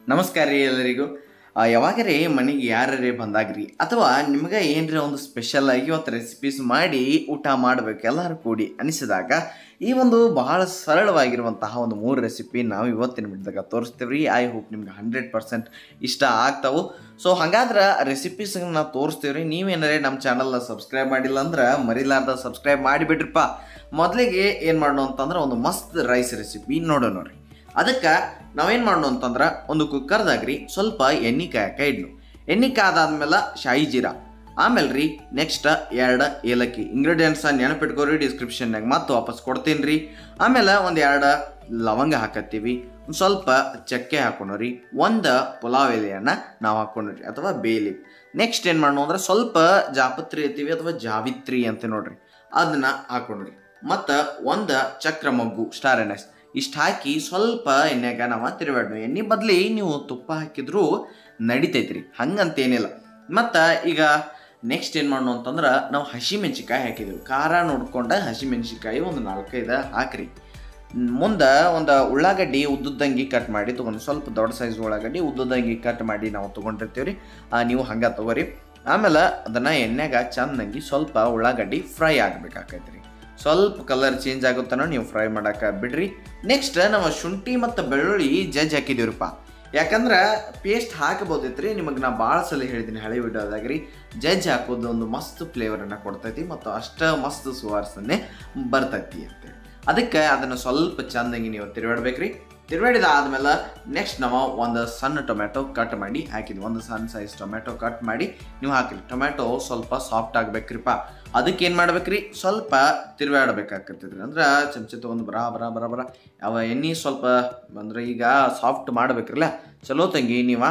ನಮಸ್ಕಾರ ರೀ ಎಲ್ಲರಿಗೂ ಆ, ಯಾವಾಗರೇ ಮನೆಗೆ ಯಾರೇ ಬಂದಾಗ್ರಿ ಅಥವಾ ನಿಮ್ಗೆ ಏನ್ರಿ ಒಂದು ಸ್ಪೆಷಲ್ ಆಗಿ ಇವತ್ತು ರೆಸಿಪೀಸ್ ಮಾಡಿ ಊಟ ಮಾಡ್ಬೇಕು ಎಲ್ಲರೂ ಕೂಡಿ ಅನಿಸಿದಾಗ ಈ ಒಂದು ಬಹಳ ಸರಳವಾಗಿರುವಂತಹ ಒಂದು ಮೂರು ರೆಸಿಪಿ ನಾವು ಇವತ್ತಿನ ಬಿಡ್ದಾಗ ತೋರಿಸ್ತೀವಿ ರೀ ಐ ಹೋಪ್ ನಿಮ್ಗೆ ಹಂಡ್ರೆಡ್ ಪರ್ಸೆಂಟ್ ಇಷ್ಟ ಆಗ್ತಾವು ಸೊ ಹಂಗಾದ್ರೆ ರೆಸಿಪೀಸ್ ನಾವು ತೋರಿಸ್ತೀವಿ ರೀ ನೀವೇನಾರೇ ನಮ್ಮ ಚಾನಲ್ನ ಸಬ್ಸ್ಕ್ರೈಬ್ ಮಾಡಿಲ್ಲ ಅಂದ್ರೆ ಮರಿಲಾರ್ದ ಸಬ್ಸ್ಕ್ರೈಬ್ ಮಾಡಿಬಿಡ್ರಿಪ್ಪ ಮೊದಲಿಗೆ ಏನು ಮಾಡೋಣ ಅಂತಂದ್ರೆ ಒಂದು ಮಸ್ತ್ ರೈಸ್ ರೆಸಿಪಿ ನೋಡೋಣ ರೀ ಅದಕ್ಕೆ ನಾವೇನು ಮಾಡೋಣ ಅಂತಂದ್ರೆ ಒಂದು ಕುಕ್ಕರ್ದಾಗ್ರಿ ಸ್ವಲ್ಪ ಎಣ್ಣೆ ಕಾಯಕ ಇಡ್ನು ಎಣ್ಣೆ ಕಾದಾದ್ಮೇಲೆ ಶಾಯಿ ಜೀರಾ ಆಮೇಲೆ ರೀ ನೆಕ್ಸ್ಟ್ ಎರಡು ಏಲಕ್ಕಿ ಇಂಗ್ರೀಡಿಯೆಂಟ್ಸ ನೆನಪಿಟ್ಕೋರಿ ಡಿಸ್ಕ್ರಿಪ್ಷನ್ನಾಗ ಮತ್ತೆ ವಾಪಸ್ ಕೊಡ್ತೀನಿ ರೀ ಆಮೇಲೆ ಒಂದು ಎರಡು ಲವಂಗ ಹಾಕತ್ತೀವಿ ಒಂದು ಸ್ವಲ್ಪ ಚಕ್ಕೆ ಹಾಕೊಂಡ್ರಿ ಒಂದು ಪುಲಾವ್ ಎಲೆಯನ್ನು ನಾವು ಹಾಕೊಂಡ್ರಿ ಅಥವಾ ಬೇಲಿ ನೆಕ್ಸ್ಟ್ ಏನು ಮಾಡೋಣ ಅಂದ್ರೆ ಸ್ವಲ್ಪ ಜಾಪತ್ರಿ ಐತಿವಿ ಅಥವಾ ಜಾವಿತ್ರಿ ಅಂತ ನೋಡ್ರಿ ಅದನ್ನ ಹಾಕೊಂಡ್ರಿ ಮತ್ತು ಒಂದು ಚಕ್ರ ಮಗ್ಗು ಸ್ಟಾರ್ ಎನಸ್ ಇಷ್ಟು ಹಾಕಿ ಸ್ವಲ್ಪ ಎಣ್ಣೆಗ ನಾವು ತಿರುಗಾಡ್ನು ಎಣ್ಣೆ ಬದಲಿ ನೀವು ತುಪ್ಪ ಹಾಕಿದ್ರು ನಡಿತೈತ್ರಿ ಹಂಗಂತೇನಿಲ್ಲ ಮತ್ತು ಈಗ ನೆಕ್ಸ್ಟ್ ಏನು ಮಾಡೋಣ ಅಂತಂದ್ರೆ ನಾವು ಹಸಿಮೆಣ್ಸಿಕಾಯಿ ಹಾಕಿದೆವು ಖಾರ ನೋಡ್ಕೊಂಡು ಹಸಿಮೆಣ್ಸಿಕಾಯಿ ಒಂದು ನಾಲ್ಕೈದು ಹಾಕ್ರಿ ಮುಂದೆ ಒಂದು ಉಳ್ಳಾಗಡ್ಡಿ ಉದ್ದುದ್ದಂಗಿ ಕಟ್ ಮಾಡಿ ತೊಗೊಂಡು ಸ್ವಲ್ಪ ದೊಡ್ಡ ಸೈಜ್ ಉಳ್ಳಾಗಡ್ಡಿ ಉದ್ದುದ್ದಂಗಿ ಕಟ್ ಮಾಡಿ ನಾವು ತೊಗೊಂಡಿರ್ತೀವಿ ರೀ ನೀವು ಹಂಗೆ ತೊಗೋರಿ ಆಮೇಲೆ ಅದನ್ನು ಎಣ್ಣೆಗೆ ಚೆನ್ನಾಗಿ ಸ್ವಲ್ಪ ಉಳ್ಳಾಗಡ್ಡಿ ಫ್ರೈ ಆಗ್ಬೇಕಾಕೈತೆ ರೀ ಸ್ವಲ್ಪ ಕಲರ್ ಚೇಂಜ್ ಆಗುತ್ತಾನೋ ನೀವು ಫ್ರೈ ಮಾಡಕ್ಕೆ ಬಿಡ್ರಿ ನೆಕ್ಸ್ಟ್ ನಾವು ಶುಂಠಿ ಮತ್ತು ಬೆಳ್ಳುಳ್ಳಿ ಜಜ್ಜಿ ಹಾಕಿದೀವ್ರಪ್ಪ ಯಾಕಂದ್ರೆ ಪೇಸ್ಟ್ ಹಾಕಬಹುದಿತ್ತು ರೀ ನಿಮಗೆ ನಾ ಭಾಳ ಸಲ ಹೇಳಿದ್ದೀನಿ ಹಳೆ ವಿಡಿಯೋದಾಗ ರೀ ಜಜ್ಜಿ ಹಾಕೋದು ಒಂದು ಮಸ್ತ್ ಫ್ಲೇವರನ್ನು ಕೊಡ್ತೈತಿ ಮತ್ತು ಅಷ್ಟ ಮಸ್ತ್ ಸುವಾಸನೆ ಬರ್ತೈತಿ ಅಂತೇಳಿ ಅದಕ್ಕೆ ಅದನ್ನು ಸ್ವಲ್ಪ ಚಂದಾಗಿ ನೀವು ತಿರುಗಾಡ್ಬೇಕ್ರಿ ತಿರುಗಾಡಿದ ಆದ್ಮೇಲೆ ನೆಕ್ಸ್ಟ್ ನಾವು ಒಂದು ಸಣ್ಣ ಟೊಮೆಟೊ ಕಟ್ ಮಾಡಿ ಹಾಕಿದ್ವಿ ಒಂದು ಸಣ್ಣ ಸೈಜ್ ಟೊಮೆಟೊ ಕಟ್ ಮಾಡಿ ನೀವು ಹಾಕಿರಿ ಟೊಮೆಟೊ ಸ್ವಲ್ಪ ಸಾಫ್ಟ್ ಆಗ್ಬೇಕ್ರಿಪ್ಪ ಅದಕ್ಕೆ ಏನು ಮಾಡ್ಬೇಕ್ರಿ ಸ್ವಲ್ಪ ತಿರುಗಾಡ್ಬೇಕಾಗ್ತೈತ್ರಿ ಅಂದ್ರೆ ಚಮಚ ತೊಗೊಂಡು ಬರ ಬರ ಬರ ಬರ ಅವ ಎಣ್ಣೆ ಸ್ವಲ್ಪ ಅಂದ್ರೆ ಈಗ ಸಾಫ್ಟ್ ಮಾಡ್ಬೇಕ್ರಲ್ಲ ಚಲೋ ತಂಗಿ ನೀವು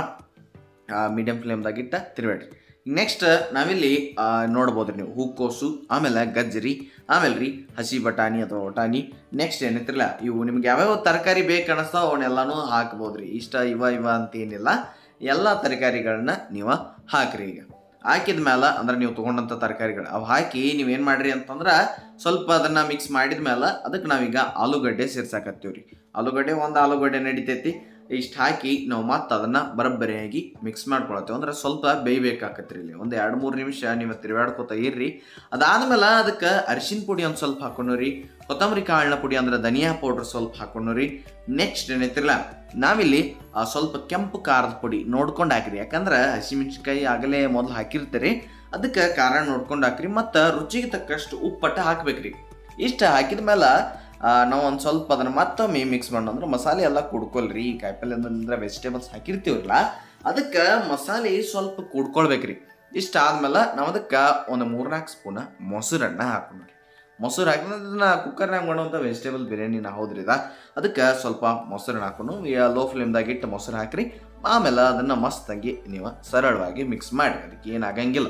ಮೀಡಿಯಮ್ ಫ್ಲೇಮ್ದಾಗಿಟ್ಟ ತಿರುಗಾಡ್ರಿ ನೆಕ್ಸ್ಟ್ ನಾವಿಲ್ಲಿ ಆ, ನೋಡ್ಬೋದ್ರಿ ನೀವು ಹೂಕೋಸು ಆಮೇಲೆ ಗಜ್ಜರಿ ಆಮೇಲೆ ರೀ ಹಸಿ ಬಟಾಣಿ ಅಥವಾ ಒಟಾಣಿ ನೆಕ್ಸ್ಟ್ ಏನೈತಿರಲ್ಲ ಇವು ನಿಮ್ಗೆ ಯಾವ್ಯಾವ ತರಕಾರಿ ಬೇಕು ಅನಿಸ್ತಾವ ಅವನ್ನೆಲ್ಲನೂ ಹಾಕ್ಬೋದ್ರಿ ಇಷ್ಟ ಇವ ಇವ ಅಂತ ಏನಿಲ್ಲ ಎಲ್ಲ ತರಕಾರಿಗಳನ್ನ ನೀವು ಹಾಕ್ರಿ ಈಗ ಹಾಕಿದ ಮೇಲೆ ಅಂದ್ರೆ ನೀವು ತೊಗೊಂಡಂಥ ತರಕಾರಿಗಳು ಅವು ಹಾಕಿ ನೀವೇನು ಮಾಡ್ರಿ ಅಂತಂದ್ರೆ ಸ್ವಲ್ಪ ಅದನ್ನು ಮಿಕ್ಸ್ ಮಾಡಿದ ಮೇಲೆ ಅದಕ್ಕೆ ನಾವೀಗ ಆಲೂಗಡ್ಡೆ ಸೇರ್ಸಾಕತ್ತೀವಿ ರೀ ಆಲೂಗಡ್ಡೆ ಒಂದು ಆಲೂಗಡ್ಡೆ ನಡಿತೈತಿ ಇಷ್ಟು ಹಾಕಿ ನಾವು ಮತ್ತೆ ಅದನ್ನು ಬರೋಬ್ಬರಿಯಾಗಿ ಮಿಕ್ಸ್ ಮಾಡ್ಕೊಳತ್ತೇವೆ ಅಂದ್ರೆ ಸ್ವಲ್ಪ ಬೇಯ್ಬೇಕಾಕತ್ರಿ ಇಲ್ಲಿ ಒಂದು ಎರಡು ಮೂರು ನಿಮಿಷ ನೀವು ತಿರುಗಾಡ್ಕೊತ ಇರ್ರಿ ಅದಾದ್ಮೇಲೆ ಅದಕ್ಕೆ ಅರಿಶಿನ ಪುಡಿ ಒಂದು ಸ್ವಲ್ಪ ಹಾಕೊಂಡು ರೀ ಕೊತ್ತಂಬರಿ ಕಾಳಿನ ಪುಡಿ ಅಂದ್ರೆ ಧನಿಯಾ ಪೌಡ್ರ್ ಸ್ವಲ್ಪ ಹಾಕೊಂಡು ರೀ ನೆಕ್ಸ್ಟ್ ಏನೈತಿರಲ್ಲ ನಾವಿಲ್ಲಿ ಆ, ಸ್ವಲ್ಪ ಕೆಂಪು ಖಾರದ ಪುಡಿ ನೋಡ್ಕೊಂಡು ಹಾಕ್ರಿ ಯಾಕಂದ್ರೆ ಹಸಿಮೆಣ್ಸಿನ್ಕಾಯಿ ಆಗಲೇ ಮೊದಲು ಹಾಕಿರ್ತೀರಿ ಅದಕ್ಕೆ ಖಾರ ನೋಡ್ಕೊಂಡು ಹಾಕ್ರಿ ಮತ್ತು ರುಚಿಗೆ ತಕ್ಕಷ್ಟು ಉಪ್ಪಟ್ಟ ಹಾಕ್ಬೇಕ್ರಿ ಇಷ್ಟು ಹಾಕಿದ ಮೇಲೆ ನಾವು ಒಂದು ಸ್ವಲ್ಪ ಅದನ್ನು ಮತ್ತೊಮ್ಮೆ ಮಿಕ್ಸ್ ಮಾಡೋಣ ಅಂದ್ರೆ ಮಸಾಲೆ ಎಲ್ಲ ಕುಡ್ಕೊಳ್ರಿ ಈ ಕಾಯಿಪಲ್ಲೆ ಅಂದ್ರೆ ವೆಜಿಟೇಬಲ್ಸ್ ಹಾಕಿರ್ತೀವಲ್ಲ ಅದಕ್ಕೆ ಮಸಾಲೆ ಸ್ವಲ್ಪ ಕುಡ್ಕೊಳ್ಬೇಕ್ರಿ ಇಷ್ಟ ಆದ್ಮೇಲೆ ನಾವು ಅದಕ್ಕೆ ಒಂದು ಮೂರ್ನಾಲ್ಕು ಸ್ಪೂನ ಮೊಸರನ್ನ ಹಾಕೊಂಡ್ರಿ ಮೊಸರು ಹಾಕಿದ್ರೆ ಕುಕ್ಕರ್ನಾಗ ಮಾಡುವಂಥ ವೆಜಿಟೇಬಲ್ ಬಿರಿಯಾನಿನ ಹೌದ್ರಿ ಇದ ಅದಕ್ಕೆ ಸ್ವಲ್ಪ ಮೊಸರನ್ನ ಹಾಕೊಂಡು ಲೋ ಫ್ಲೇಮ್ದಾಗ ಇಟ್ಟು ಮೊಸರು ಹಾಕ್ರಿ ಆಮೇಲೆ ಅದನ್ನು ಮಸ್ತಾಗಿ ನೀವು ಸರಳವಾಗಿ ಮಿಕ್ಸ್ ಮಾಡಿ ಅದಕ್ಕೆ ಏನು ಆಗಂಗಿಲ್ಲ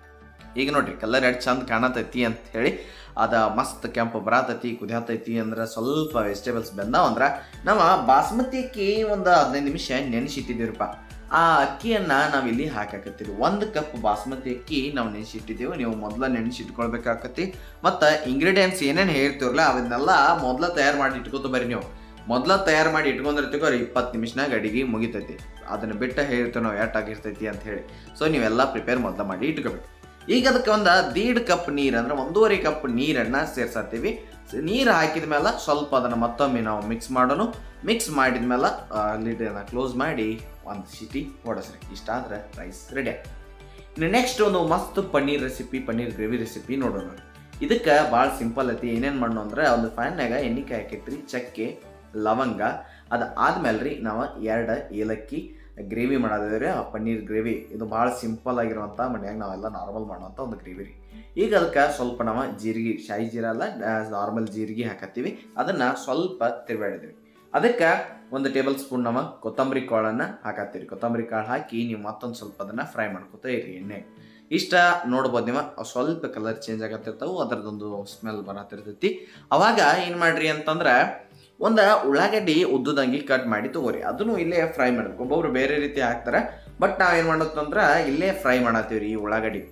ಈಗ ನೋಡ್ರಿ ಕಲರ್ ಎರಡು ಚಂದ ಕಾಣತೈತಿ ಅಂತ ಹೇಳಿ ಅದ ಮಸ್ತ್ ಕೆಂಪು ಬರಾತೈತಿ ಕುದಿಯತೈತಿ ಅಂದ್ರೆ ಸ್ವಲ್ಪ ವೆಜಿಟೇಬಲ್ಸ್ ಬೆಂದಾವ ಅಂದ್ರೆ ನಾವು ಬಾಸ್ಮತಿ ಅಕ್ಕಿ ಒಂದು ಹದಿನೈದು ನಿಮಿಷ ನೆನೆಸಿಟ್ಟಿದ್ದೀವಪ್ಪ ಆ ಅಕ್ಕಿಯನ್ನು ನಾವಿಲ್ಲಿ ಹಾಕಾಕತ್ತೀವಿ ಒಂದು ಕಪ್ ಬಾಸ್ಮತಿ ಅಕ್ಕಿ ನಾವು ನೆನೆಸಿಟ್ಟಿದ್ದೀವಿ ನೀವು ಮೊದಲ ನೆನೆಸಿಟ್ಕೊಳ್ಬೇಕಾಕತಿ ಮತ್ತು ಇಂಗ್ರೀಡಿಯೆಂಟ್ಸ್ ಏನೇನು ಹೇಳ್ತೀವಲ್ಲ ಅವನ್ನೆಲ್ಲ ಮೊದಲ ತಯಾರು ಮಾಡಿ ಇಟ್ಕೋತ ಬರ್ರಿ ನೀವು ಮೊದಲ ತಯಾರು ಮಾಡಿ ಇಟ್ಕೊಂಡಿರ್ತೀವಿ ಅವ್ರು ಇಪ್ಪತ್ತು ನಿಮಿಷನಾಗ ಅಡಿಗೆ ಮುಗಿತೈತಿ ಅದನ್ನು ಬಿಟ್ಟು ಹೇಳ್ತೀವಿ ನಾವು ಎಷ್ಟ್ ಆಗಿರ್ತೈತಿ ಅಂತ ಹೇಳಿ ಸೊ ನೀವೆಲ್ಲ ಪ್ರಿಪೇರ್ ಮೊದಲ ಮಾಡಿ ಇಟ್ಕೋಬೇಕು ಈಗ ಅದಕ್ಕೆ ಒಂದು ದೀಡ್ ಕಪ್ ನೀರು ಅಂದ್ರೆ ಒಂದೂವರೆ ಕಪ್ ನೀರನ್ನು ಸೇರ್ಸತ್ತೀವಿ ನೀರು ಹಾಕಿದ ಮೇಲೆ ಸ್ವಲ್ಪ ಅದನ್ನು ಮತ್ತೊಮ್ಮೆ ನಾವು ಮಿಕ್ಸ್ ಮಾಡೋಣ ಮಿಕ್ಸ್ ಮಾಡಿದ ಮೇಲೆ ಲಿಡನ್ನು ಕ್ಲೋಸ್ ಮಾಡಿ ಒಂದು ಸಿಟಿ ಓಡಿಸ್ರಿ ಇಷ್ಟಾದ್ರೆ ರೈಸ್ ರೆಡಿ ಇನ್ನು ನೆಕ್ಸ್ಟ್ ಒಂದು ಮಸ್ತ್ paneer recipe paneer gravy recipe ನೋಡೋಣ ಇದಕ್ಕೆ ಭಾಳ ಸಿಂಪಲ್ ಐತಿ ಏನೇನು ಮಾಡೋಣ ಅಂದ್ರೆ ಒಂದು ಫ್ಯಾನ್ನಾಗ ಎಣ್ಣೆ ಕಾಯಿ ಹಾಕೈತ್ರಿ ಚಕ್ಕೆ ಲವಂಗ ಅದು ಆದ್ಮೇಲೆ ರೀ ನಾವು ಎರಡು ಏಲಕ್ಕಿ ಗ್ರೇವಿ ಮಾಡೋದಿದ್ರೆ ಆ ಪನ್ನೀರ್ ಗ್ರೇವಿ ಇದು ಭಾಳ ಸಿಂಪಲ್ ಆಗಿರುವಂಥ ಮನ್ಯಾಗ ನಾವೆಲ್ಲ ನಾರ್ಮಲ್ ಮಾಡುವಂಥ ಒಂದು ಗ್ರೇವಿ ರೀ ಈಗ ಅದಕ್ಕೆ ಸ್ವಲ್ಪ ನಾವು ಜೀರಿಗೆ ಶಾಯಿ ಜೀರ ಅಲ್ಲ ನಾರ್ಮಲ್ ಜೀರಿಗೆ ಹಾಕತ್ತೀವಿ ಅದನ್ನು ಸ್ವಲ್ಪ ತಿರುಗಾಡಿದ್ವಿ ಅದಕ್ಕೆ ಒಂದು ಟೇಬಲ್ ಸ್ಪೂನ್ ನಾವು ಕೊತ್ತಂಬರಿ ಕಾಳನ್ನು ಹಾಕತ್ತೀವಿ ಕೊತ್ತಂಬರಿ ಕಾಳು ಹಾಕಿ ನೀವು ಮತ್ತೊಂದು ಸ್ವಲ್ಪ ಅದನ್ನು ಫ್ರೈ ಮಾಡ್ಕೊತಾ ಇರಿ ಎಣ್ಣೆ ಇಷ್ಟ ನೋಡ್ಬೋದು ನೀವು ಅವ್ ಸ್ವಲ್ಪ ಕಲರ್ ಚೇಂಜ್ ಆಗತ್ತಿರ್ತಾವೆ ಅದರದೊಂದು ಸ್ಮೆಲ್ ಬರತ್ತಿರ್ತೈತಿ ಅವಾಗ ಏನು ಮಾಡ್ರಿ ಅಂತಂದ್ರೆ ಒಂದು ಉಳ್ಳಾಗಡ್ಡಿ ಉದ್ದುದಂಗಿ ಕಟ್ ಮಾಡಿ ತಗೋರಿ ಅದನ್ನು ಇಲ್ಲೇ ಫ್ರೈ ಮಾಡ್ಬೇಕು ಒಬ್ಬೊಬ್ರು ಬೇರೆ ರೀತಿ ಹಾಕ್ತಾರೆ ಬಟ್ ನಾವೇನು ಮಾಡೋದಂದ್ರೆ ಇಲ್ಲೇ ಫ್ರೈ ಮಾಡತ್ತೀವಿ ರೀ ಈ ಉಳ್ಳಾಗಡ್ಡಿ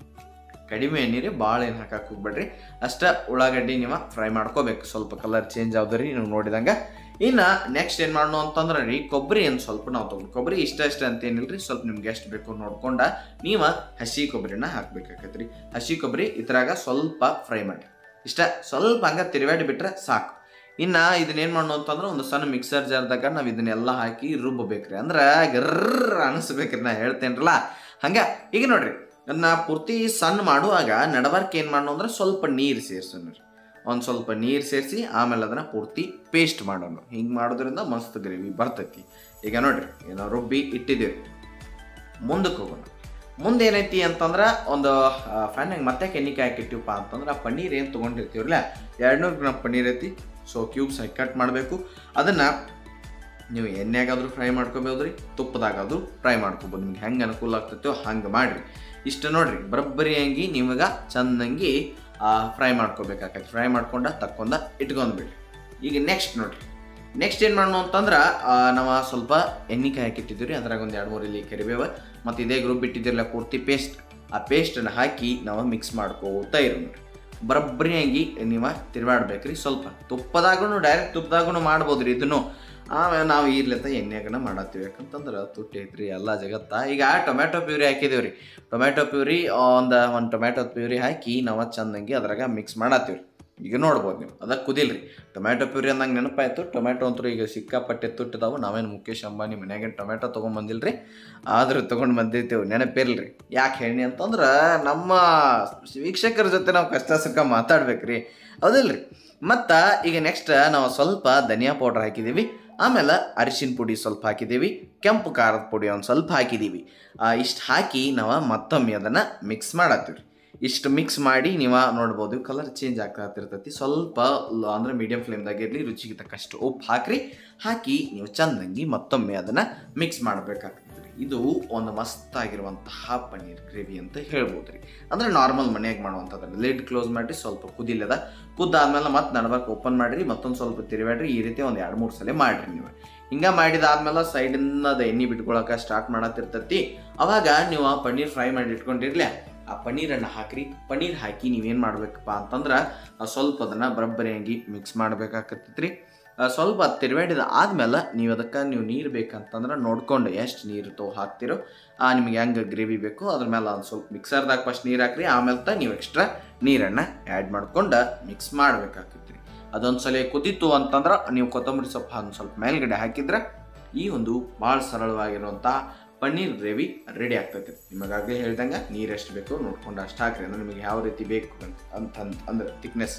ಕಡಿಮೆ ಎಣ್ಣೆ ಭಾಳ ಏನು ಹಾಕಕ್ಕೆ ಹೋಗ್ಬೇಡ್ರಿ ಅಷ್ಟ ಉಳ್ಳಾಗಡ್ಡಿ ನೀವು ಫ್ರೈ ಮಾಡ್ಕೋಬೇಕು ಸ್ವಲ್ಪ ಕಲರ್ ಚೇಂಜ್ ಆದ್ರಿ ನೀವು ನೋಡಿದಂಗೆ ಇನ್ನು ನೆಕ್ಸ್ಟ್ ಏನು ಮಾಡೋಣ ಅಂತಂದ್ರೆ ರೀ ಕೊಬ್ಬರಿ ಏನು ಸ್ವಲ್ಪ ನಾವು ತೊಗೊಂಡು ಕೊಬ್ಬರಿ ಇಷ್ಟ ಇಷ್ಟ ಅಂತ ಏನಿಲ್ರಿ ಸ್ವಲ್ಪ ನಿಮ್ಗೆ ಎಷ್ಟು ಬೇಕು ನೋಡ್ಕೊಂಡ ನೀವು ಹಸಿ ಕೊಬ್ಬರಿನ ಹಾಕ್ಬೇಕಾಗತ್ತೆ ರೀ ಹಸಿ ಕೊಬ್ಬರಿ ಇದ್ರಾಗ ಸ್ವಲ್ಪ ಫ್ರೈ ಮಾಡಿ ಇಷ್ಟ ಸ್ವಲ್ಪ ಹಂಗೆ ತಿರುವಾಡಿ ಬಿಟ್ರೆ ಸಾಕು ಇನ್ನು ಇದನ್ನೇನು ಮಾಡೋಣ ಅಂತಂದ್ರೆ ಒಂದು ಸಣ್ಣ ಮಿಕ್ಸರ್ ಜಾರ್ದಾಗ ನಾವು ಇದನ್ನೆಲ್ಲ ಹಾಕಿ ರುಬ್ಬಬೇಕ್ರಿ ಅಂದ್ರೆ ಗರ್ರ ಅನಿಸ್ಬೇಕ್ರಿ ನಾ ಹೇಳ್ತೇನ್ರಲ್ಲ ಹಂಗೆ ಈಗ ನೋಡ್ರಿ ಅದನ್ನ ಪೂರ್ತಿ ಸಣ್ಣ ಮಾಡುವಾಗ ನಡಬಾರ್ಕ್ ಏನು ಮಾಡೋಣ ಅಂದ್ರೆ ಸ್ವಲ್ಪ ನೀರು ಸೇರ್ಸೋಣ ರೀ ಒಂದು ಸ್ವಲ್ಪ ನೀರು ಸೇರಿಸಿ ಆಮೇಲೆ ಅದನ್ನು ಪೂರ್ತಿ ಪೇಸ್ಟ್ ಮಾಡೋಣ ಹಿಂಗೆ ಮಾಡೋದ್ರಿಂದ ಮಸ್ತ್ ಗ್ರೇವಿ ಬರ್ತೈತಿ ಈಗ ನೋಡ್ರಿ ಏನೋ ರುಬ್ಬಿ ಇಟ್ಟಿದ್ದೀವಿ ಮುಂದಕ್ಕೆ ಹೋಗೋಣ ಮುಂದೆ ಏನೈತಿ ಅಂತಂದ್ರೆ ಒಂದು ಫ್ಯಾನಾಗ ಮತ್ತೆ ಕೆನ್ನಿಕಾಯಿ ಹಾಕಿಟ್ಟಿವಪ್ಪ ಅಂತಂದ್ರೆ ಆ ಪನ್ನೀರ್ ಏನು ತೊಗೊಂಡಿರ್ತೀವಲ್ಲ ಎರಡುನೂರು ಗ್ರಾಮ್ ಪನ್ನೀರ್ ಐತಿ ಸೊ ಕ್ಯೂಬ್ಸ್ ಹಾಕಿ ಕಟ್ ಮಾಡಬೇಕು ಅದನ್ನು ನೀವು ಎಣ್ಣೆಗಾದ್ರೂ ಫ್ರೈ ಮಾಡ್ಕೋಬೋದು ರೀ ತುಪ್ಪದಾಗಾದ್ರೂ ಫ್ರೈ ಮಾಡ್ಕೋಬೋದು ನಿಮ್ಗೆ ಹೆಂಗೆ ಅನುಕೂಲ ಆಗ್ತೈತೋ ಹಂಗೆ ಮಾಡಿರಿ ಇಷ್ಟು ನೋಡ್ರಿ ಬರಬ್ಬರಿಯಾಗಿ ನಿಮಗೆ ಚಂದಂಗಿ ಫ್ರೈ ಮಾಡ್ಕೋಬೇಕಾಗತ್ತೆ ಫ್ರೈ ಮಾಡ್ಕೊಂಡ ತಕ್ಕೊಂಡ ಇಟ್ಕೊಂಡ್ಬಿಡ್ರಿ ಈಗ ನೆಕ್ಸ್ಟ್ ನೋಡ್ರಿ ನೆಕ್ಸ್ಟ್ ಏನು ಮಾಡೋಣ ಅಂತಂದ್ರೆ ಆ, ನಾವು ಸ್ವಲ್ಪ ಎಣ್ಣೆಕಾಯಿ ಹಾಕಿಟ್ಟಿದ್ದೀವಿ ರೀ ಅದ್ರಾಗ ಒಂದು ಎರಡು ಮೂರು ಇಲ್ಲಿ ಕರಿಬೇವ ಮತ್ತು ಇದೇ ಗ್ರೂಪ್ ಬಿಟ್ಟಿದ್ದಿರಲ್ಲ ಪೂರ್ತಿ ಪೇಸ್ಟ್ ಆ ಪೇಸ್ಟನ್ನು ಹಾಕಿ ನಾವು ಮಿಕ್ಸ್ ಮಾಡ್ಕೋತಾ ಇರೋ ನೋಡ್ರಿ ಬರಬ್ಬರಿಯಾಗಿ ನೀವು ತಿರುವಾಡ್ಬೇಕ್ರಿ ಸ್ವಲ್ಪ ತುಪ್ಪದಾಗೂ ಡೈರೆಕ್ಟ್ ತುಪ್ಪದಾಗೂ ಮಾಡ್ಬೋದು ರೀ ಇದನ್ನು ಆಮೇಲೆ ನಾವು ಇರ್ಲತ್ತ ಎಣ್ಣೆಗನ ಮಾಡತ್ತೀವಿ ಯಾಕಂತಂದ್ರೆ ತುಟ್ಟಿ ಐತ್ರಿ ಎಲ್ಲ ಜಗತ್ತ ಈಗ ಟೊಮ್ಯಾಟೊ ಪ್ಯೂರಿ ಹಾಕಿದೇವೆ ರೀ ಟೊಮ್ಯಾಟೊ ಪ್ಯೂರಿ ಒಂದು ಒಂದು ಟೊಮ್ಯಾಟೊ ಪ್ಯೂರಿ ಹಾಕಿ ನಾವು ಚಂದಂಗಿ ಅದ್ರಾಗ ಮಿಕ್ಸ್ ಮಾಡತ್ತೀವಿ ಈಗ ನೋಡ್ಬೋದು ನೀವು ಅದಕ್ಕೆ ಕುದಿಲ್ರಿ ಟೊಮ್ಯಾಟೊ ಪ್ಯೂರಿ ಅಂದಂಗೆ ನೆನಪಾಯ್ತು ಟೊಮ್ಯಾಟೊ ಅಂತೂ ಈಗ ಸಿಕ್ಕಾಪಟ್ಟೆ ತುಟ್ಟಿದಾವು ನಾವೇನು ಮುಖೇಶ್ ಅಂಬಾನಿ ಮನ್ಯಾಗ ಟೊಮ್ಯಾಟೊ ತೊಗೊಂಬಂದಿಲ್ರಿ ಆದ್ರೆ ತೊಗೊಂಡು ಬಂದಿರ್ತೇವೆ ನೆನಪಿರ್ಲ್ರಿ ಯಾಕೆ ಹೇಳಿ ಅಂತಂದ್ರೆ ನಮ್ಮ ವೀಕ್ಷಕರ ಜೊತೆ ನಾವು ಕಷ್ಟ ಸುಖ ಮಾತಾಡ್ಬೇಕ್ರಿ ಹೌದಿಲ್ರಿ ಮತ್ತು ಈಗ ನೆಕ್ಸ್ಟ್ ನಾವು ಸ್ವಲ್ಪ ಧನಿಯಾ ಪೌಡ್ರ್ ಹಾಕಿದ್ದೀವಿ ಆಮೇಲೆ ಅರಿಶಿನ ಪುಡಿ ಸ್ವಲ್ಪ ಹಾಕಿದ್ದೀವಿ ಕೆಂಪು ಖಾರದ ಪುಡಿ ಒಂದು ಸ್ವಲ್ಪ ಹಾಕಿದ್ದೀವಿ ಇಷ್ಟು ಹಾಕಿ ನಾವು ಮತ್ತೊಮ್ಮೆ ಅದನ್ನು ಮಿಕ್ಸ್ ಮಾಡತ್ತೀವಿ ಇಷ್ಟು ಮಿಕ್ಸ್ ಮಾಡಿ ನೀವು ನೋಡ್ಬೋದು ಕಲರ್ ಚೇಂಜ್ ಆಗ್ತಾ ಇರ್ತೈತಿ ಸ್ವಲ್ಪ ಲ- ಅಂದ್ರೆ ಮೀಡಿಯಂ ಫ್ಲೇಮ್ದಾಗ ಇರಲಿ ರುಚಿಗೆ ತಕ್ಕಷ್ಟು ಉಪ್ಪು ಹಾಕ್ರಿ ಹಾಕಿ ನೀವು ಚಂದಂಗಿ ಮತ್ತೊಮ್ಮೆ ಅದನ್ನು ಮಿಕ್ಸ್ ಮಾಡಬೇಕಾಗ್ತದೆ ಇದು ಒಂದು ಮಸ್ತ್ ಆಗಿರುವಂತಹ ಪನ್ನೀರ್ ಗ್ರೇವಿ ಅಂತ ಹೇಳ್ಬೋದು ರೀ ಅಂದ್ರೆ ನಾರ್ಮಲ್ ಮನೆಯಾಗ ಮಾಡುವಂಥದ್ದು ಲಿಡ್ ಕ್ಲೋಸ್ ಮಾಡಿರಿ ಸ್ವಲ್ಪ ಕುದಿಲ್ಲದ ಕುದ್ದಾದ್ಮೇಲೆ ಮತ್ತೆ ನಡ್ಬಾರ್ಕ್ ಓಪನ್ ಮಾಡಿರಿ ಮತ್ತೊಂದು ಸ್ವಲ್ಪ ತಿರುವಾಡ್ರಿ ಈ ರೀತಿ ಒಂದು ಎರಡು ಮೂರು ಸಲ ಮಾಡಿರಿ ನೀವು ಹಿಂಗೆ ಮಾಡಿದಾದ್ಮೇಲೆ ಸೈಡಿಂದ ಅದು ಎಣ್ಣೆ ಬಿಟ್ಕೊಳಕ್ಕೆ ಸ್ಟಾರ್ಟ್ ಮಾಡತ್ತಿರ್ತೈತಿ ಅವಾಗ ನೀವು ಆ ಪನ್ನೀರ್ ಫ್ರೈ ಮಾಡಿ ಇಟ್ಕೊಂಡಿರ್ಲಿ ಆ ಪನ್ನೀರನ್ನು ಹಾಕ್ರಿ ಪನ್ನೀರ್ ಹಾಕಿ ನೀವೇನು ಮಾಡ್ಬೇಕಪ್ಪ ಅಂತಂದ್ರೆ ಆ ಸ್ವಲ್ಪ ಅದನ್ನು ಬರಬ್ಬರಿಯಾಗಿ ಮಿಕ್ಸ್ ಮಾಡ್ಬೇಕಾಕತ್ತೈತ್ರಿ ಆ ಸ್ವಲ್ಪ ತಿರುವಾಡಿದ ಆದ್ಮೇಲೆ ನೀವು ಅದಕ್ಕೆ ನೀವು ನೀರು ಬೇಕಂತಂದ್ರೆ ನೋಡ್ಕೊಂಡು ಎಷ್ಟು ನೀರು ತೋ ಹಾಕ್ತಿರೋ ಆ ನಿಮ್ಗೆ ಹೆಂಗೆ ಗ್ರೇವಿ ಬೇಕು ಅದ್ರ ಮೇಲೆ ಒಂದು ಸ್ವಲ್ಪ ಮಿಕ್ಸರ್ದಾಗ ಫಸ್ಟ್ ನೀರು ಹಾಕ್ರಿ ಆಮೇಲೆ ತ ನೀವು ಎಕ್ಸ್ಟ್ರಾ ನೀರನ್ನು ಆ್ಯಡ್ ಮಾಡ್ಕೊಂಡು ಮಿಕ್ಸ್ ಮಾಡ್ಬೇಕಾಕೈತ್ರಿ ಅದೊಂದು ಸಲ ಕುದೀತು ಅಂತಂದ್ರೆ ನೀವು ಕೊತ್ತಂಬರಿ ಸೊಪ್ಪು ಒಂದು ಸ್ವಲ್ಪ ಮೇಲ್ಗಡೆ ಹಾಕಿದ್ರೆ ಈ ಒಂದು ಭಾಳ ಸರಳವಾಗಿರುವಂಥ ಪನ್ನೀರ್ ಗ್ರೇವಿ ರೆಡಿ ಆಗ್ತೈತೆ ನಿಮಗಾಗಲೇ ಹೇಳ್ದಂಗೆ ನೀರು ಎಷ್ಟು ಬೇಕು ನೋಡ್ಕೊಂಡು ಅಷ್ಟು ಹಾಕ್ರಿ ಅಂದ್ರೆ ನಿಮಗೆ ಯಾವ ರೀತಿ ಬೇಕು ಅಂತ ಅಂತ ಅಂದ್ರೆ ಥಿಕ್ನೆಸ್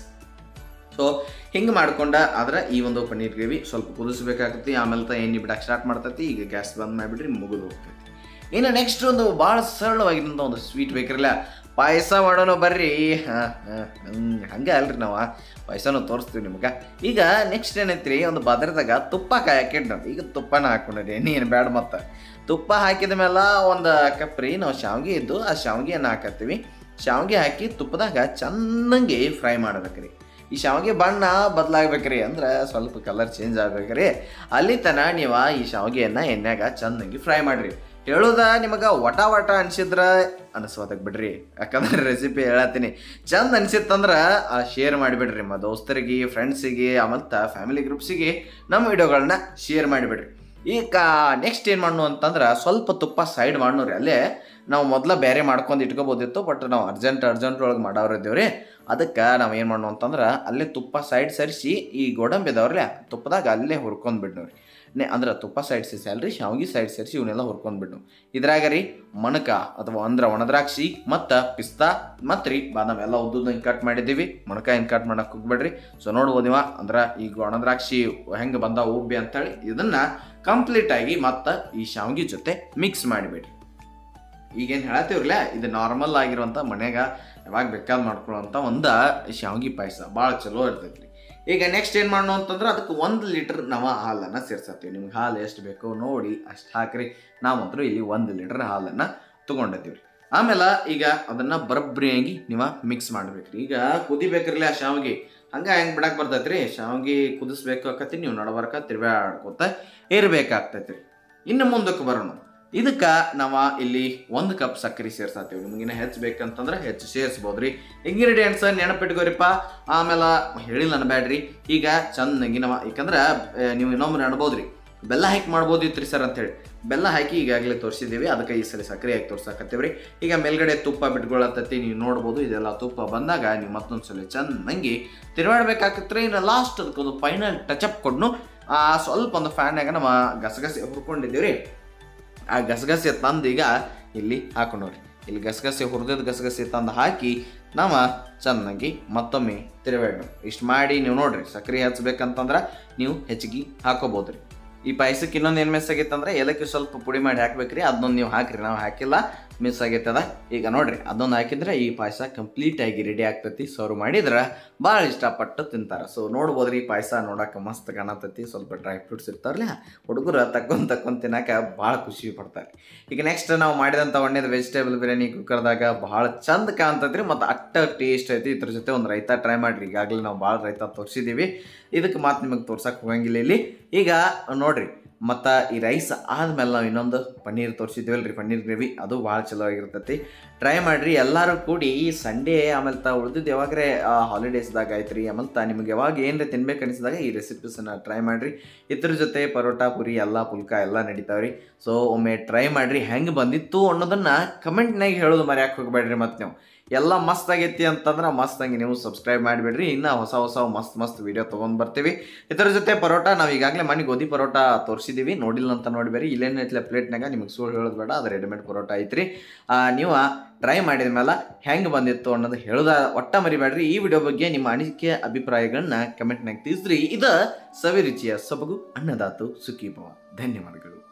ಸೊ ಹಿಂಗೆ ಮಾಡ್ಕೊಂಡ ಆದ್ರೆ ಈ ಒಂದು ಪನ್ನೀರ್ ಗ್ರೇವಿ ಸ್ವಲ್ಪ ಕುದಿಸ್ಬೇಕಾಗತ್ತಿ ಆಮೇಲೆ ತ ಎಣ್ಣೆ ಬಿಡಕ್ಕೆ ಸ್ಟಾರ್ಟ್ ಮಾಡ್ತೈತಿ ಈಗ ಗ್ಯಾಸ್ ಬಂದ್ ಮಾಡಿಬಿಡ್ರಿ ಮುಗಿದು ಹೋಗ್ತೈತಿ ಇನ್ನು ನೆಕ್ಸ್ಟ್ ಒಂದು ಭಾಳ ಸರಳವಾಗಿರೋಂಥ ಒಂದು ಸ್ವೀಟ್ ಬೇಕಿರಲ್ಲ ಪಾಯಸ ಮಾಡೋಣ ಬರ್ರಿ ಹಾಂ ಹಾಂ ಹಂಗೆ ಅಲ್ರಿ ನಾವು ಪಾಯಸನೂ ತೋರಿಸ್ತೀವಿ ನಿಮ್ಗೆ ಈಗ ನೆಕ್ಸ್ಟ್ ಏನೈತ್ರಿ ಒಂದು ಬದ್ರದಾಗ ತುಪ್ಪ ಕಾಯಕ್ಕೆ ನಾವು ಈಗ ತುಪ್ಪನ ಹಾಕೊಂಡ್ರಿ ಎಣ್ಣೆ ಏನು ಬ್ಯಾಡ ಮತ್ತೆ ತುಪ್ಪ ಹಾಕಿದ ಮೇಲೆ ಒಂದು ಕಪ್ ರೀ ನಾವು ಶಾವ್ಗೆ ಇದ್ದು ಆ ಶಾವ್ಗೆಯನ್ನು ಹಾಕತ್ತೀವಿ ಶಾವ್ಗೆ ಹಾಕಿ ತುಪ್ಪದಾಗ ಚೆನ್ನಾಗಿ ಫ್ರೈ ಮಾಡ್ಬೇಕ್ರಿ ಈ ಶಾವಿಗೆ ಬಣ್ಣ ಬದಲಾಗ್ಬೇಕ್ರಿ ಅಂದ್ರೆ ಸ್ವಲ್ಪ ಕಲರ್ ಚೇಂಜ್ ಆಗ್ಬೇಕ್ರಿ ಅಲ್ಲಿ ತನ ನೀವು ಈ ಶಾವಿಗೆಯನ್ನು ಎಣ್ಣೆಗ ಚೆನ್ನಾಗಿ ಫ್ರೈ ಮಾಡ್ರಿ ಹೇಳೋದ ನಿಮಗೆ ವಟ ವಟ ಅನ್ಸಿದ್ರ ಅನಿಸ್ಬೋದಕ್ಕೆ ಬಿಡ್ರಿ ಯಾಕಂದ್ರೆ ರೆಸಿಪಿ ಹೇಳತ್ತೀನಿ ಚಂದ ಅನ್ಸಿತ್ತಂದ್ರೆ ಶೇರ್ ಮಾಡಿಬಿಡ್ರಿ ನಿಮ್ಮ ದೋಸ್ತರಿಗೆ ಫ್ರೆಂಡ್ಸಿಗೆ ಮತ್ತು ಫ್ಯಾಮಿಲಿ ಗ್ರೂಪ್ಸಿಗೆ ನಮ್ಮ ವಿಡಿಯೋಗಳನ್ನ ಶೇರ್ ಮಾಡಿಬಿಡ್ರಿ ಈಗ ನೆಕ್ಸ್ಟ್ ಏನು ಮಾಡು ಅಂತಂದ್ರೆ ಸ್ವಲ್ಪ ತುಪ್ಪ ಸೈಡ್ ಮಾಡೋರಿ ಅಲ್ಲೇ ನಾವು ಮೊದಲ ಬೇರೆ ಮಾಡ್ಕೊಂಡು ಇಟ್ಕೋಬೋದಿತ್ತು ಬಟ್ ನಾವು ಅರ್ಜೆಂಟ್ ಅರ್ಜೆಂಟ್ ಒಳಗೆ ಮಾಡೋರಿದ್ದೇವೆ ರೀ ಅದಕ್ಕೆ ನಾವು ಏನು ಮಾಡೋಣ ಅಂತಂದ್ರೆ ಅಲ್ಲೇ ತುಪ್ಪ ಸೈಡ್ ಸರಿಸಿ ಈ ಗೋಡಂಬಿ ಇದಾವ್ರಲ್ಲ ತುಪ್ಪದಾಗ ಅಲ್ಲೇ ಹುರ್ಕೊಂಡು ಬಿಡ್ನವ್ರಿ ನೆ ಅಂದ್ರೆ ತುಪ್ಪ ಸೈಡ್ ಸೇರಿಸಿ ಅಲ್ರಿ ಶಾವಿಗೆ ಸೈಡ್ ಸೇರಿಸಿ ಇವನ್ನೆಲ್ಲ ಹುರ್ಕೊಂಡು ಬಿಡ್ನು ಇದ್ರಾಗ ರೀ ಮಣಕ ಅಥವಾ ಅಂದ್ರೆ ಒಣದ್ರಾಕ್ಷಿ ಮತ್ತು ಪಿಸ್ತಾ ಮತ್ತು ರೀ ಬಾದಾಮ್ ಎಲ್ಲ ಉದ್ದುದಂಗೆ ಕಟ್ ಮಾಡಿದ್ದೀವಿ ಮೊಣಕ ಏನು ಕಟ್ ಮಾಡಕ್ಕೆ ಹೋಗ್ಬೇಡ್ರಿ ಸೊ ನೋಡ್ಬೋದು ನೀವು ಅಂದ್ರೆ ಈಗ ಒಣದ್ರಾಕ್ಷಿ ಹೆಂಗೆ ಬಂದ ಉಬ್ಬಿ ಅಂತೇಳಿ ಇದನ್ನು ಕಂಪ್ಲೀಟಾಗಿ ಮತ್ತು ಈ ಶಾವಿಗೆ ಜೊತೆ ಮಿಕ್ಸ್ ಮಾಡಿಬಿಡ್ರಿ ಈಗೇನು ಹೇಳತ್ತೀವ್ರಲ್ಲ ಇದು ನಾರ್ಮಲ್ ಆಗಿರುವಂಥ ಮನ್ಯಾಗ ಯಾವಾಗ ಬೇಕಾದ್ ಮಾಡ್ಕೊಳ್ಳೋಂಥ ಒಂದು ಶಾವಿಗೆ ಪಾಯಸ ಭಾಳ ಚಲೋ ಇರ್ತೈತಿ ರೀ ಈಗ ನೆಕ್ಸ್ಟ್ ಏನು ಮಾಡೋಣ ಅಂತಂದ್ರೆ ಅದಕ್ಕೆ ಒಂದು ಲೀಟ್ರ್ ನಾವು ಹಾಲನ್ನು ಸೇರ್ಸತ್ತೀವಿ ನಿಮ್ಗೆ ಹಾಲು ಎಷ್ಟು ಬೇಕೋ ನೋಡಿ ಅಷ್ಟು ಹಾಕ್ರಿ ನಾವಂತರೂ ಇಲ್ಲಿ ಒಂದು ಲೀಟ್ರ್ ಹಾಲನ್ನು ತೊಗೊಂಡಿದ್ದೀವಿ ರೀ ಆಮೇಲೆ ಈಗ ಅದನ್ನು ಬರಬ್ಬರಿಯಾಗಿ ನೀವು ಮಿಕ್ಸ್ ಮಾಡ್ಬೇಕ್ರಿ ಈಗ ಕುದಿಬೇಕ್ರಲ್ಲ ಆ ಶಾವಿಗೆ ಹಂಗೆ ಹೆಂಗೆ ಬಿಡಕ್ಕೆ ಬರ್ತೈತೆ ರೀ ಶಾವಿಗೆ ಕುದಿಸ್ಬೇಕು ಆಕತಿ ನೀವು ನಡಬರ್ಕ ತಿರ್ಗಾಡ್ಕೊತ ಇರ್ಬೇಕಾಗ್ತೈತೆ ರೀ ಇನ್ನು ಮುಂದಕ್ಕೆ ಬರೋಣ ಇದಕ್ಕೆ ನಾವು ಇಲ್ಲಿ ಒಂದು ಕಪ್ ಸಕ್ಕರೆ ಸೇರ್ಸಾತೀವಿ ನಿಮಗಿನ್ನ ಹೆಚ್ಚು ಬೇಕಂತಂದ್ರೆ ಹೆಚ್ಚು ಸೇರಿಸ್ಬೋದ್ರಿ ಇಂಗ್ರೀಡಿಯೆಂಟ್ಸ್ ನೆನಪಿಟ್ಕೋರಿಪ್ಪ ಆಮೇಲೆ ಹೇಳಿಲ್ಲ ಅನ್ಬೇಡ್ರಿ ಈಗ ಚೆನ್ನಾಗಿ ನಾವು ಯಾಕಂದ್ರೆ ಆ, ನೀವು ಇನ್ನೊಮ್ಮೆ ನಡ್ಬೋದ್ರಿ ಬೆಲ್ಲ ಹಾಕಿ ಮಾಡ್ಬೋದಿತ್ತು ರೀ ಸರ್ ಅಂತೇಳಿ ಬೆಲ್ಲ ಹಾಕಿ ಈಗಾಗಲೇ ತೋರಿಸಿದ್ದೀವಿ ಅದಕ್ಕೆ ಈ ಸಲ ಸಕ್ಕರೆ ಹಾಕಿ ತೋರ್ಸಕತ್ತೀವ್ರಿ ಈಗ ಮೇಲ್ಗಡೆ ತುಪ್ಪ ಬಿಟ್ಕೊಳತ್ತತಿ ನೀವು ನೋಡ್ಬೋದು ಇದೆಲ್ಲ ತುಪ್ಪ ಬಂದಾಗ ನೀವು ಮತ್ತೊಂದು ಸಲ ಚೆನ್ನಾಗಿ ತಿರುವಾಡ್ಬೇಕಾಗತ್ತೆ ಇನ್ನು ಲಾಸ್ಟ್ ಅದಕ್ಕೊಂದು ಫೈನಲ್ ಟಚಪ್ ಕೊಡ್ನು ಆ ಸ್ವಲ್ಪ ಒಂದು ಫ್ಯಾನ್ಯಾಗ ನಮ್ಮ ಗಸಗಸೆ ಹುರ್ಕೊಂಡಿದ್ದೀವಿ ರೀ ಆ ಗಸಗಸೆ ತಂದು ಈಗ ಇಲ್ಲಿ ಹಾಕೊಂಡವ್ರಿ ಇಲ್ಲಿ ಗಸಗಸೆ ಹುರಿದದ ಗಸಗಸೆ ತಂದು ಹಾಕಿ ನಾವು ಚೆನ್ನಾಗಿ ಮತ್ತೊಮ್ಮೆ ತಿರುವಾಡ್ನು ಇಷ್ಟು ಮಾಡಿ ನೀವು ನೋಡ್ರಿ ಸಕ್ಕರೆ ಹಚ್ಬೇಕಂತಂದ್ರೆ ನೀವು ಹೆಚ್ಚಿಗೆ ಹಾಕೋಬೋದು ರೀ ಈ ಪಾಯಸಕ್ಕೆ ಇನ್ನೊಂದು ಏನು ಮಿಸ್ ಆಗೈತೆ ಅಂದ್ರೆ ಏಲಕ್ಕಿ ಸ್ವಲ್ಪ ಪುಡಿ ಮಾಡಿ ಹಾಕ್ಬೇಕ್ರಿ ಅದನ್ನೊಂದು ನೀವು ಹಾಕ್ರಿ ನಾವು ಹಾಕಿಲ್ಲ ಮಿಸ್ ಆಗೈತದ ಈಗ ನೋಡ್ರಿ ಅದೊಂದು ಹಾಕಿದ್ರೆ ಈ ಪಾಯಸ ಕಂಪ್ಲೀಟ್ ಆಗಿ ರೆಡಿ ಆಗ್ತೈತಿ ಸರ್ವ್ ಮಾಡಿದ್ರೆ ಭಾಳ ಇಷ್ಟಪಟ್ಟು ತಿಂತಾರೆ ಸೊ ನೋಡ್ಬೋದ್ರಿ ಈ ಪಾಯಸ ನೋಡಕ್ಕೆ ಮಸ್ತ್ ಕಾಣತೈತಿ ಸ್ವಲ್ಪ ಡ್ರೈ ಫ್ರೂಟ್ಸ್ ಇರ್ತಾರಲ್ಲ ಹುಡುಗರು ತಕ್ಕೊಂಡ್ ತಕ್ಕೊಂಡ್ ತಿನ್ನಕ್ಕೆ ಭಾಳ ಖುಷಿ ಪಡ್ತಾರೆ ಈಗ ನೆಕ್ಸ್ಟ್ ನಾವು ಮಾಡಿದಂಥ ಒಣ್ಣೆದು ವೆಜಿಟೇಬಲ್ ಬಿರಿಯಾನಿ ಕುಕ್ಕರ್ದಾಗ ಭಾಳ ಚಂದ ಕಾಣ್ತೈತ್ರಿ ಮತ್ತು ಅಟ್ಟ ಟೇಸ್ಟ್ ಐತಿ ಇದ್ರ ಜೊತೆ ಒಂದು ರೈತ ಟ್ರೈ ಮಾಡ್ರಿ ಈಗಾಗಲೇ ನಾವು ಭಾಳ ರೈತ ತೋರಿಸಿದ್ದೀವಿ ಇದಕ್ಕೆ ಮಾತು ನಿಮಗೆ ತೋರ್ಸಕ್ಕೆ ಹೋಗಂಗಿಲ್ಲ ಇಲ್ಲಿ ಈಗ ನೋಡ್ರಿ ಮತ್ತು ಈ ರೈಸ್ ಆದ್ಮೇಲೆ ನಾವು ಇನ್ನೊಂದು ಪನ್ನೀರ್ ತೋರಿಸಿದ್ವಲ್ಲ ರೀ ಪನ್ನೀರ್ ಗ್ರೇವಿ ಅದು ಭಾಳ ಚಲೋ ಆಗಿರ್ತೈತಿ ಟ್ರೈ ಮಾಡಿರಿ ಎಲ್ಲರೂ ಕೂಡಿ ಈ ಸಂಡೇ ಆಮೇಲೆ ತಾ ಉಳಿದಿದ್ದು ಯಾವಾಗ್ರೆ ಹಾಲಿಡೇಸ್ದಾಗ ಆಯ್ತು ರೀ ಆಮೇಲೆ ತಾ ನಿಮ್ಗೆ ಯಾವಾಗ ಏನ್ರಿ ತಿನ್ಬೇಕು ಅನಿಸಿದಾಗ ಈ ರೆಸಿಪೀಸನ್ನ ಟ್ರೈ ಮಾಡಿರಿ ಇದ್ರ ಜೊತೆ ಪರೋಟ ಪುರಿ ಎಲ್ಲ ಪುಲ್ಕ ಎಲ್ಲ ನಡೀತಾವ್ರಿ ಸೊ ಒಮ್ಮೆ ಟ್ರೈ ಮಾಡಿರಿ ಹೆಂಗೆ ಬಂದಿತ್ತು ಅನ್ನೋದನ್ನ ಕಮೆಂಟ್ನಾಗ ಹೇಳೋದು ಮರ್ಯಾಕೆ ಹೋಗ್ಬೇಡ್ರಿ ಮತ್ತೆ ನೀವು ಎಲ್ಲ ಮಸ್ತ್ ಆಗೈತಿ ಅಂತಂದ್ರೆ ಮಸ್ತಾಗಿ ನೀವು ಸಬ್ಸ್ಕ್ರೈಬ್ ಮಾಡಿಬಿಡ್ರಿ ಇನ್ನು ಹೊಸ ಹೊಸ ಮಸ್ತ್ ಮಸ್ತ್ ವಿಡಿಯೋ ತೊಗೊಂಡು ಬರ್ತೀವಿ ಇದರ ಜೊತೆ ಪರೋಟ ನಾವು ಈಗಾಗಲೇ ಮನೆ ಗೋಧಿ ಪರೋಟ ತೋರಿಸಿದ್ದೀವಿ ನೋಡಿಲ್ಲ ಅಂತ ನೋಡಿಬೇರಿ ಇಲ್ಲೇನೈತ್ಲೆ ಪ್ಲೇಟ್ನಾಗ ನಿಮಗೆ ಸುಳ್ಳು ಹೇಳೋದು ಬೇಡ ಅದು ರೆಡಿಮೇಡ್ ಪರೋಟ ಐತ್ರಿ ಆ, ನೀವು ಟ್ರೈ ಮಾಡಿದ ಮೇಲೆ ಹೆಂಗೆ ಬಂದಿತ್ತು ಅನ್ನೋದು ಹೇಳೋದ ಒಟ್ಟ ಮರಿಬೇಡ್ರಿ ಈ ವಿಡಿಯೋ ಬಗ್ಗೆ ನಿಮ್ಮ ಅನಿಸಿಕೆ ಅಭಿಪ್ರಾಯಗಳನ್ನ ಕಮೆಂಟ್ನಾಗ ತಿಳಿಸ್ರಿ ಇದು ಸವಿರುಚಿಯ ಸೊಬಗು ಅನ್ನದಾತು ಸುಖಿ ಭವ ಧನ್ಯವಾದಗಳು